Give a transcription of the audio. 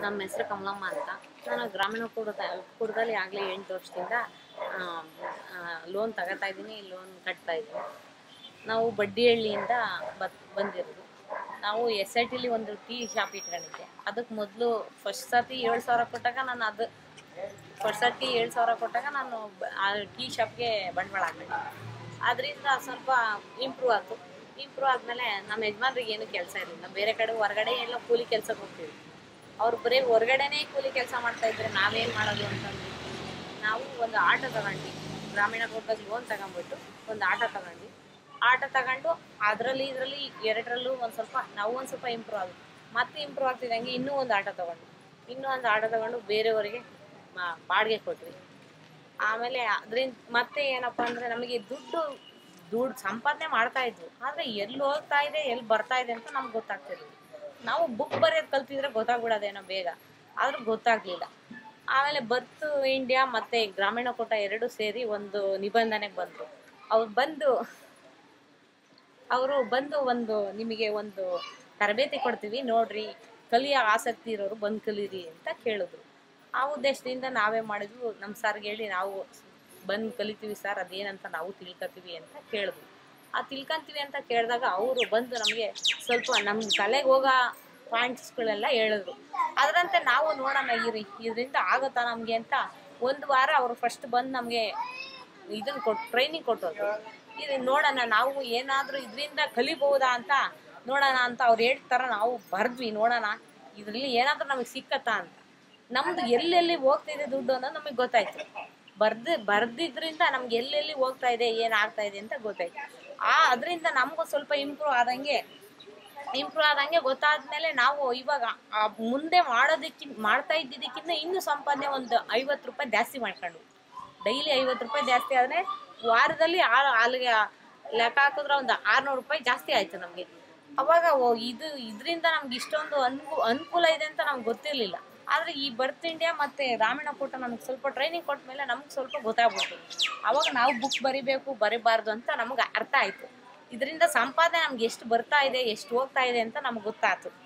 ನಮ್ಮ ಹೆಸರು ಕಮಲಮ್ಮ ಅಂತ ನಾನು ಗ್ರಾಮೀಣ ಕೂಡದ ಕೂಡದಲ್ಲಿ ಆಗಲೇ ಎಂಟು ವರ್ಷದಿಂದ ಲೋನ್ ತಗೋತಾ ಇದ್ದೀನಿ ಲೋನ್ ಕಟ್ತಾ ಇದ್ದೀನಿ ನಾವು ಬಡ್ಡಿಹಳ್ಳಿಯಿಂದ ಬತ್ ಬಂದಿರೋದು ನಾವು ಎಸ್ ಐ ಟಿಲಿ ಒಂದು ಟೀ ಶಾಪ್ ಇಟ್ಕೊಂಡಿದ್ದೆ ಅದಕ್ಕೆ ಮೊದಲು ಫಸ್ಟ್ ಸರ್ತಿ ಏಳು ಸಾವಿರ ಕೊಟ್ಟಾಗ ನಾನು ಅದು ಫಸ್ಟ್ ಸರ್ತಿ ಏಳು ಸಾವಿರ ಕೊಟ್ಟಾಗ ನಾನು ಬ- ಆ ಟೀ ಶಾಪ್ಗೆ ಬಂಡವಾಳ ಹಾಕಿದೆ ಅದರಿಂದ ಸ್ವಲ್ಪ ಇಂಪ್ರೂವ್ ಆಯ್ತು ಇಂಪ್ರೂವ್ ಆದಮೇಲೆ ನಮ್ಮ ಯಜಮಾನ್ರಿಗೆ ಏನು ಕೆಲಸ ಇರಲಿಲ್ಲ ಬೇರೆ ಕಡೆ ಹೊರಗಡೆ ಎಲ್ಲ ಕೂಲಿ ಕೆಲಸಕ್ಕೆ ಹೋಗ್ತೀವಿ ಅವ್ರು ಬರೀ ಹೊರಗಡೆನೇ ಕೂಲಿ ಕೆಲಸ ಮಾಡ್ತಾ ಇದ್ರೆ ನಾವೇನು ಮಾಡೋದು ಅಂತಂದು ನಾವು ಒಂದು ಆಟೋ ತಗೊಂಡ್ವಿ ಗ್ರಾಮೀಣ ಕೋಟದಾಗ ಲೋನ್ ತಗೊಂಡ್ಬಿಟ್ಟು ಒಂದು ಆಟೋ ತಗೊಂಡ್ವಿ ಆಟೋ ತಗೊಂಡು ಅದರಲ್ಲಿ ಇದರಲ್ಲಿ ಎರಡರಲ್ಲೂ ಒಂದು ಸ್ವಲ್ಪ ನಾವು ಒಂದು ಸ್ವಲ್ಪ ಇಂಪ್ರೂವ್ ಆದ್ವಿ ಮತ್ತೆ ಇಂಪ್ರೂವ್ ಆಗ್ತಿದ್ದಂಗೆ ಇನ್ನೂ ಒಂದು ಆಟೋ ತಗೊಂಡ್ವಿ ಇನ್ನೂ ಒಂದು ಆಟೋ ತಗೊಂಡು ಬೇರೆಯವರಿಗೆ ಮ- ಬಾಡಿಗೆ ಕೊಟ್ವಿ ಆಮೇಲೆ ಅದರಿಂದ ಮತ್ತೆ ಏನಪ್ಪ ಅಂದರೆ ನಮಗೆ ದುಡ್ಡು ದುಡ್ಡು ಸಂಪಾದನೆ ಮಾಡ್ತಾ ಇದ್ವು ಆದರೆ ಎಲ್ಲಿ ಹೋಗ್ತಾ ಇದೆ ಎಲ್ಲಿ ಬರ್ತಾ ಇದೆ ಅಂತ ನಮ್ಗೆ ಗೊತ್ತಾಗ್ತಿರ್ಲಿಲ್ಲ ನಾವು ಬುಕ್ ಬರೆಯೋದು ಕಲ್ತಿದ್ರೆ ಗೊತ್ತಾಗ್ಬಿಡೋದೇನೋ ಬೇಗ ಆದ್ರೂ ಗೊತ್ತಾಗ್ಲಿಲ್ಲ ಆಮೇಲೆ ಬರ್ತ್ ಇಂಡಿಯಾ ಮತ್ತೆ ಗ್ರಾಮೀಣ ಕೋಟ ಎರಡು ಸೇರಿ ಒಂದು ನಿಬಂಧನೆಗೆ ಬಂದರು ಅವ್ರು ಬಂದು ಅವರು ಬಂದು ಒಂದು ನಿಮಗೆ ಒಂದು ತರಬೇತಿ ಕೊಡ್ತೀವಿ ನೋಡ್ರಿ ಕಲಿಯೋ ಆಸಕ್ತಿ ಇರೋರು ಬಂದು ಕಲೀರಿ ಅಂತ ಕೇಳಿದ್ರು ಆ ಉದ್ದೇಶದಿಂದ ನಾವೇ ಮಾಡಿದ್ವು ನಮ್ಮ ಸರ್ಗೆ ಹೇಳಿ ನಾವು ಬಂದು ಕಲಿತೀವಿ ಸರ್ ಅದೇನಂತ ನಾವು ತಿಳ್ಕೊತೀವಿ ಅಂತ ಕೇಳಿದ್ವಿ ಆ ತಿಳ್ಕೊಂತೀವಿ ಅಂತ ಕೇಳಿದಾಗ ಅವರು ಬಂದು ನಮಗೆ ಸ್ವಲ್ಪ ನಮ್ಮ ತಲೆಗೆ ಹೋಗೋ ಪಾಯಿಂಟ್ಸ್ಗಳೆಲ್ಲ ಹೇಳಿದ್ರು ಅದರಂತೆ ನಾವು ನೋಡೋಣ ಇರಿ ಇದರಿಂದ ಆಗುತ್ತಾ ನಮಗೆ ಅಂತ ಒಂದು ವಾರ ಅವರು ಫಸ್ಟ್ ಬಂದು ನಮಗೆ ಇದನ್ನ ಕೊಟ್ಟು ಟ್ರೈನಿಂಗ್ ಕೊಟ್ಟೋದು ಇದು ನೋಡೋಣ ನಾವು ಏನಾದರೂ ಇದರಿಂದ ಕಲಿಬಹುದಾ ಅಂತ ನೋಡೋಣ ಅಂತ ಅವ್ರು ಹೇಳ್ತಾರ ನಾವು ಬರ್ದ್ವಿ ನೋಡೋಣ ಇದರಲ್ಲಿ ಏನಾದರೂ ನಮಗೆ ಸಿಕ್ಕತ್ತಾ ಅಂತ ನಮ್ದು ಎಲ್ಲೆಲ್ಲಿ ಹೋಗ್ತಿದೆ ದುಡ್ಡು ಅನ್ನೋದು ನಮಗೆ ಗೊತ್ತಾಯ್ತು ಬರ್ದು ಬರ್ದಿದ್ರಿಂದ ನಮ್ಗೆ ಎಲ್ಲೆಲ್ಲಿ ಹೋಗ್ತಾ ಇದೆ ಏನಾಗ್ತಾ ಇದೆ ಅಂತ ಗೊತ್ತಾಯ್ತು ಆ ಅದರಿಂದ ನಮಗೂ ಸ್ವಲ್ಪ ಇಂಪ್ರೂವ್ ಆದಂಗೆ ಇಂಪ್ರೂವ್ ಆದಂಗೆ ಗೊತ್ತಾದ್ಮೇಲೆ ನಾವು ಇವಾಗ ಆ ಮುಂದೆ ಮಾಡೋದಕ್ಕಿಂತ ಮಾಡ್ತಾ ಇದ್ದಿದ್ದಕ್ಕಿಂತ ಇನ್ನೂ ಸಂಪಾದನೆ ಒಂದು ಐವತ್ತು ರೂಪಾಯಿ ಜಾಸ್ತಿ ಮಾಡ್ಕೊಂಡು ಡೈಲಿ ಐವತ್ತು ರೂಪಾಯಿ ಜಾಸ್ತಿ ಆದರೆ ವಾರದಲ್ಲಿ ಆ ಅಲ್ಲಿಗೆ ಲೆಕ್ಕ ಹಾಕಿದ್ರೆ ಒಂದು ಆರುನೂರು ರೂಪಾಯಿ ಜಾಸ್ತಿ ಆಯಿತು ನಮಗೆ ಅವಾಗ ಓ ಇದು ಇದರಿಂದ ನಮ್ಗೆ ಇಷ್ಟೊಂದು ಅನುಕೂ ಅನುಕೂಲ ಇದೆ ಅಂತ ನಮ್ಗೆ ಗೊತ್ತಿರಲಿಲ್ಲ ಆದರೆ ಈ ಬರ್ತ್ ಇಂಡಿಯಾ ಮತ್ತು ಗ್ರಾಮೀಣ ಕೂಟ ನಮ್ಗೆ ಸ್ವಲ್ಪ ಟ್ರೈನಿಂಗ್ ಕೊಟ್ಟ ಮೇಲೆ ನಮ್ಗೆ ಸ್ವಲ್ಪ ಗೊತ್ತಾಗ್ಬಿಡ್ತು ಅವಾಗ ನಾವು ಬುಕ್ ಬರಿಬೇಕು ಬರಿಬಾರ್ದು ಅಂತ ನಮ್ಗೆ ಅರ್ಥ ಆಯಿತು ಇದರಿಂದ ಸಂಪಾದನೆ ನಮ್ಗೆ ಎಷ್ಟು ಬರ್ತಾ ಇದೆ ಎಷ್ಟು ಹೋಗ್ತಾ ಇದೆ ಅಂತ ನಮ್ಗೆ ಗೊತ್ತಾಯ್ತು